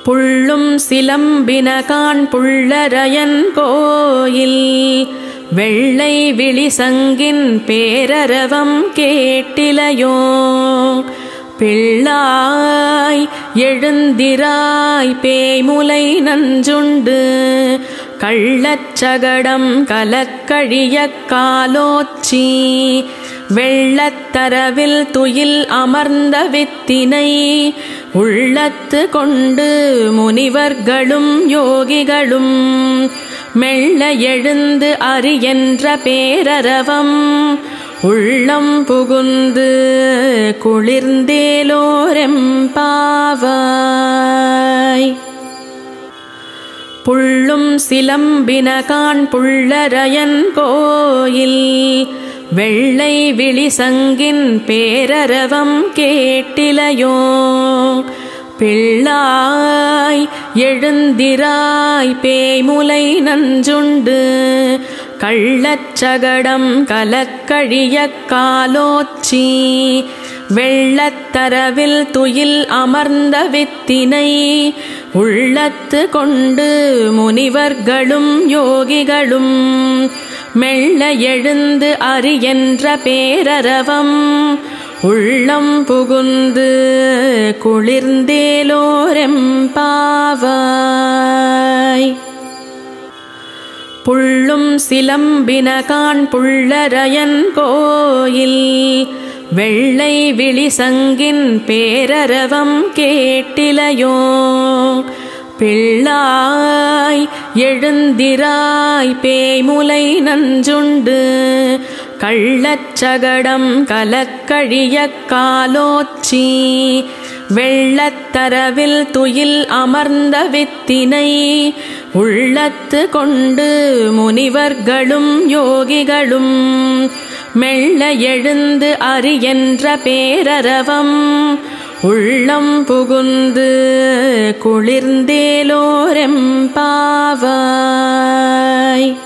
புள்ளும் சிலம்பினகான் புள்ளரையன் கோயில் வெள்ளை விழிசங்கின் பேரரவம் கேட்டிலையோ பிள்ளாய் எழுந்திராய் பேய்முலை நஞ்சுண்டு கள்ளச்சகடம் கலக்கழிய காலோச்சி வெள்ளத்தரவில் துயில் அமர்ந்த வித்தினை உள்ளத்து கொண்டு முனிவர்களும் யோகிகளும் மெல்ல எழுந்து அறியென்ற பேரரவம் உள்ளம் புகுந்து குளிர்ந்தேலோரெம்பாவாய் புள்ளும் சிலம்பினகான் புள்ளரையன் கோயில் வெள்ளை விழிசங்கின் பேரரவம் கேட்டிலையோ பிள்ளாய் எழுந்திராய் பேய்முலை நஞ்சுண்டு கள்ளச்சகடம் கலக்கழிய காலோச்சி வெள்ளத்தரவில் துயில் அமர்ந்த வித்தினை உள்ளத்து கொண்டு முனிவர்களும் யோகிகளும் மெல்ல எழுந்து அறியென்ற பேரரவம் உள்ளம் புகுந்து குளிர்ந்தேலோரெம்பாவாய் புள்ளும் சிலம்பினகான் புள்ளரையன் கோயில் வெள்ளை விழிசங்கின் பேரரவம் கேட்டிலையோ பிள்ளாய் எழுந்திராய் பேய்முலை நஞ்சுண்டு கள்ளச்சகடம் கலக்கழிய காலோச்சி வெள்ளத்தரவில் துயில் அமர்ந்த வித்தினை உள்ளத்து கொண்டு முனிவர்களும் யோகிகளும் மெல்ல எழுந்து அறியென்ற பேரரவம் உள்ளம் புகுந்து குளிர்ந்தேலோரெம்பாவாய்